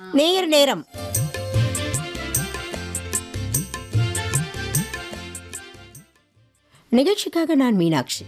நேயர் நேரம் நிகழ்ச்சிக்காக நான் மீனாட்சி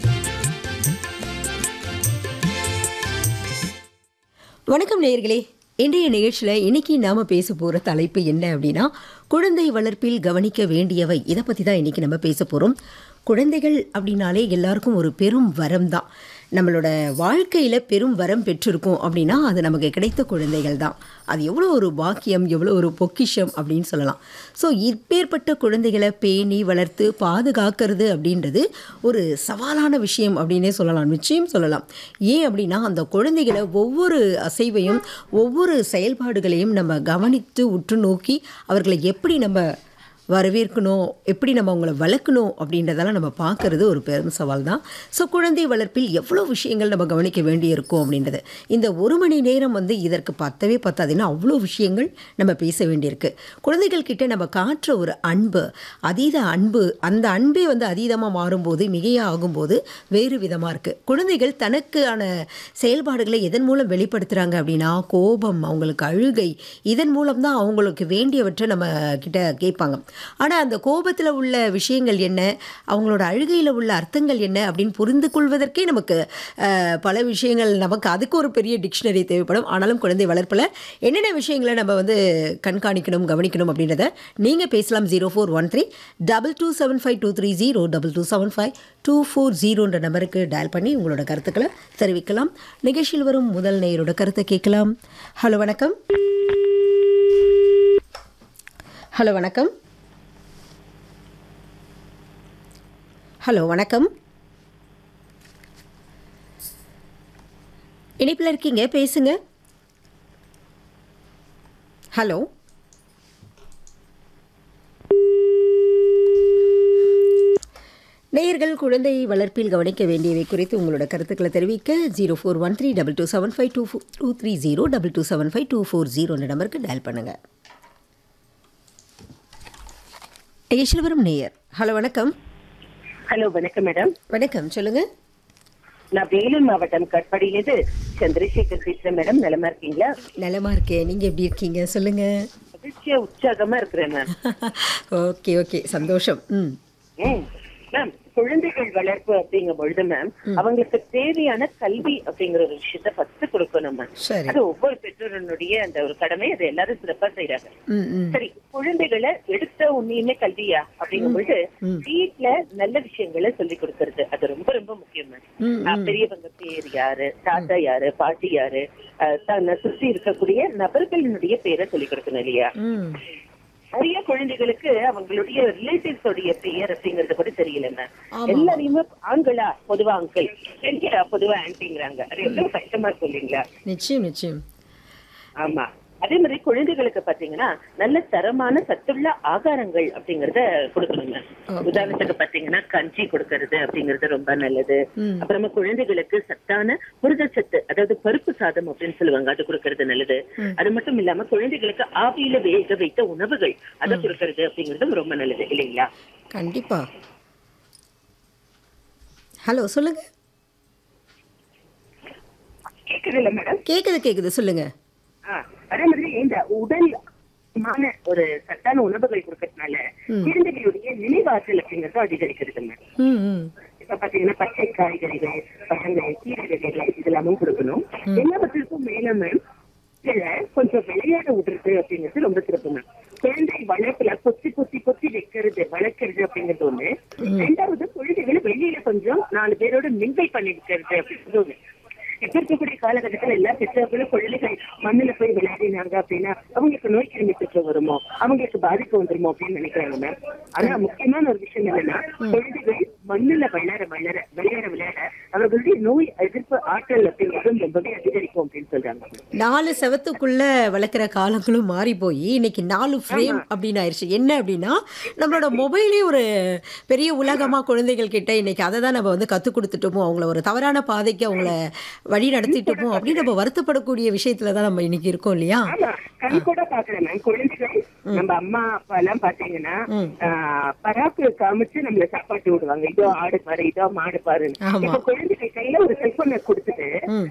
வணக்கம் நேயர்களே இன்றைய நிகழ்ச்சியில் இன்னைக்கு நாம பேச போகிற தலைப்பு என்ன அப்படின்னா குழந்தை வளர்ப்பில் கவனிக்க வேண்டியவை இதை பற்றி தான் இன்னைக்கு நம்ம பேச போகிறோம் குழந்தைகள் அப்படின்னாலே எல்லாருக்கும் ஒரு பெரும் வரம் தான் நம்மளோட வாழ்க்கையில் பெரும் வரம் பெற்றிருக்கோம் அப்படின்னா அது நமக்கு கிடைத்த குழந்தைகள் தான் அது எவ்வளோ ஒரு பாக்கியம் எவ்வளோ ஒரு பொக்கிஷம் அப்படின்னு சொல்லலாம் ஸோ இப்பேற்பட்ட குழந்தைகளை பேணி வளர்த்து பாதுகாக்கிறது அப்படின்றது ஒரு சவாலான விஷயம் அப்படின்னே சொல்லலாம் நிச்சயம் சொல்லலாம் ஏன் அப்படின்னா அந்த குழந்தைகளை ஒவ்வொரு அசைவையும் ஒவ்வொரு செயல்பாடுகளையும் நம்ம கவனித்து உற்று நோக்கி அவர்களை எப்படி நம்ம வரவேற்கணும் எப்படி நம்ம அவங்கள வளர்க்கணும் அப்படின்றதெல்லாம் நம்ம பார்க்கறது ஒரு பெரும் சவால் தான் ஸோ குழந்தை வளர்ப்பில் எவ்வளோ விஷயங்கள் நம்ம கவனிக்க வேண்டியிருக்கும் அப்படின்றது இந்த ஒரு மணி நேரம் வந்து இதற்கு பத்தவே பத்தாதுன்னா அவ்வளோ விஷயங்கள் நம்ம பேச வேண்டியிருக்கு குழந்தைகள் கிட்ட நம்ம காட்டுற ஒரு அன்பு அதீத அன்பு அந்த அன்பே வந்து அதீதமாக மாறும்போது மிகையாக ஆகும்போது வேறு விதமாக இருக்குது குழந்தைகள் தனக்கான செயல்பாடுகளை எதன் மூலம் வெளிப்படுத்துகிறாங்க அப்படின்னா கோபம் அவங்களுக்கு அழுகை இதன் மூலம் தான் அவங்களுக்கு வேண்டியவற்றை நம்ம கிட்ட கேட்பாங்க ஆனால் அந்த கோபத்தில் உள்ள விஷயங்கள் என்ன அவங்களோட அழுகையில் உள்ள அர்த்தங்கள் என்ன அப்படின்னு புரிந்து கொள்வதற்கே நமக்கு அஹ், பல விஷயங்கள் நமக்கு அதுக்கு ஒரு பெரிய டிக்ஷனரி தேவைப்படும் ஆனாலும் குழந்தை வளர்ப்பில் என்னென்ன விஷயங்களை நம்ம வந்து கண்காணிக்கணும் கவனிக்கணும் அப்படின்றத நீங்கள் பேசலாம் zero four one three double two seven five two three zero double two seven five two four ஜீரோன்ற நம்பருக்கு டயல் பண்ணி உங்களோட கருத்துக்களை தெரிவிக்கலாம் நிகழ்ச்சியில் வரும் முதல் நேயரோட கருத்தை கேட்கலாம் ஹலோ வணக்கம் ஹலோ வணக்கம் ஹலோ வணக்கம் இணைப்பில் இருக்கீங்க பேசுங்க ஹலோ நேயர்கள் குழந்தை வளர்ப்பில் கவனிக்க வேண்டியவை குறித்து உங்களோட கருத்துக்களை தெரிவிக்க zero four one three double two seven five two two three zero double two seven five two four ஜீரோன்ற நம்பருக்கு டயல் பண்ணுங்க ஈஸ்வரம் நேயர் ஹலோ வணக்கம் ஹலோ வணக்கம் மேடம் வணக்கம் சொல்லுங்க நான் வேலூர் மாவட்டம் கட்பாடியிலிருந்து சந்திரசேகர் பேசுறேன் மேடம் நலமா இருக்கீங்களா நலமா இருக்கேன் நீங்க எப்படி இருக்கீங்க சொல்லுங்க மகிழ்ச்சியா உற்சாகமா இருக்கிறேன் மேம் ஓகே ஓகே சந்தோஷம் ம் ம். மேம் குழந்தைகள் வளர்ப்பு அப்படிங்கும் பொழுது மேம் அவங்களுக்கு தேவையான கல்வி அப்படிங்கிற ஒரு விஷயத்த ஃபர்ஸ்ட் கொடுக்கணும் மேம் சரி அது ஒவ்வொரு பெற்றோரனுடைய அந்த ஒரு கடமை அதை எல்லாரும் சிறப்பா செய்யறாங்க ம் ம் சரி குழந்தைகளை எடுத்த உண்மையுமே கல்வியா அப்படிங்கும் பொழுது வீட்டுல நல்ல விஷயங்களை சொல்லி கொடுக்கறது அது ரொம்ப ரொம்ப முக்கியம் மேம் ம், ஆஹ் பெரியவங்க பேர் யாரு தாத்தா யாரு பாட்டி யாரு ஆஹ் தன்னை சுத்தி இருக்கக்கூடிய நபர்களினுடைய பேரை சொல்லி கொடுக்கணும் இல்லையா ம் நிறைய குழந்தைகளுக்கு அவங்களுடைய ரிலேட்டிவ்ஸ் உடைய பெயர் அப்படிங்கறது கூட தெரியல மேம் ஆமா. எல்லாரையுமே ஆண்களா பொதுவா அங்கிள் பெண்களா பொதுவா ஆன்டிங்கிறாங்க அது எவ்வளவு கஷ்டமா இருக்கு இல்லைங்களா நிச்சயம் நிச்சயம் ஆமா அதே மாதிரி குழந்தைகளுக்கு பாத்தீங்கன்னா நல்ல தரமான சத்துள்ள ஆகாரங்கள் அப்படிங்கறத கொடுக்கணுங்க Okay. உதாரணத்துக்கு பாத்தீங்கன்னா கஞ்சி கொடுக்கறது அப்படிங்கறது ரொம்ப நல்லது ம். அப்புறமா குழந்தைகளுக்கு சத்தான புரதச்சத்து அதாவது பருப்பு சாதம் அப்படின்னு சொல்லுவாங்க அது கொடுக்கறது நல்லது அது மட்டும் இல்லாம குழந்தைகளுக்கு ஆவியில வேக வைத்த உணவுகள் அதை கொடுக்கறது அப்படிங்கறதும் ரொம்ப நல்லது இல்லைங்களா கண்டிப்பா ஹலோ சொல்லுங்க கேக்குது இல்ல மேடம் கேக்குது கேக்குது சொல்லுங்க அதே மாதிரி இந்த உடல் மான ஒரு சத்தான உணவுகள் கொடுக்கறதுனால குழந்தைகளுடைய நினைவாற்றல் அப்படிங்கறது அதிகரிக்கிறது மேம் ம் ம் இப்ப பாத்தீங்கன்னா பச்சை காய்கறிகள் பழங்கள் கீரை வகைகள் இதெல்லாமும் கொடுக்கணும் எல்லாவற்றிற்கும் மேல மேம் இதுல கொஞ்சம் விளையாட விடுறது அப்படிங்கிறது ரொம்ப சிறப்பு மேம் குழந்தை வளர்ப்புல கொத்தி கொத்தி கொத்தி வைக்கிறது வளர்க்கறது அப்படிங்கிறது ஒண்ணு ரெண்டாவது குழந்தைகளை வெளியில கொஞ்சம் நாலு பேரோட மிங்கல் பண்ணி வைக்கிறது அப்படிங்கிறது ஒண்ணு இப்ப இருக்கக்கூடிய காலகட்டத்துல எல்லா பெற்றோர்களும் குழந்தைகள் மண்ணுல போய் விளையாடினாங்க அப்படின்னா அவங்களுக்கு நோய் கிருமி தொற்று வருமோ அவங்களுக்கு பாதிப்பு வந்துருமோ அப்படின்னு நினைக்கிறாங்க மேம் ஆனா முக்கியமான ஒரு விஷயம் என்னன்னா குழந்தைகள் மண்ணுல வளர வளர விளையாட விளையாட அவர்களுடைய நோய் எதிர்ப்பு ஆற்றல் அப்படிங்கிறதும் ரொம்பவே அதிகரிக்கும் அப்படின்னு சொல்றாங்க நாலு செவத்துக்குள்ள வளர்க்குற காலங்களும் மாறி போய் இன்னைக்கு நாலு ஃப்ரேம் அப்படின்னு ஆயிடுச்சு என்ன அப்படின்னா நம்மளோட மொபைலே ஒரு பெரிய உலகமா குழந்தைகள் கிட்ட இன்னைக்கு அதை தான் நம்ம வந்து கற்றுக் கொடுத்துட்டோமோ அவங்கள ஒரு தவறான பாதைக்கு அவங்கள வழி நடத்திட்டோமோ அப்படின்னு நம்ம வருத்தப்படக்கூடிய விஷயத்துல தான் நம்ம இன்னைக்கு இருக்கோம் இல்லையா ஆமா கண் கூட பாக்குறேன் மேம் குழந்தைகள் நம்ம அம்மா அப்பா எல்லாம் பாத்தீங்கன்னா ஆஹ், பராக்கு காமிச்சு நம்மள சாப்பாட்டு விடுவாங்க இதோ ஆடு பாரு இதோ மாடு பாருன்னு ஆமா. இப்ப குழந்தைகள் கையில ஒரு செல்போனை கொடுத்துட்டு ம்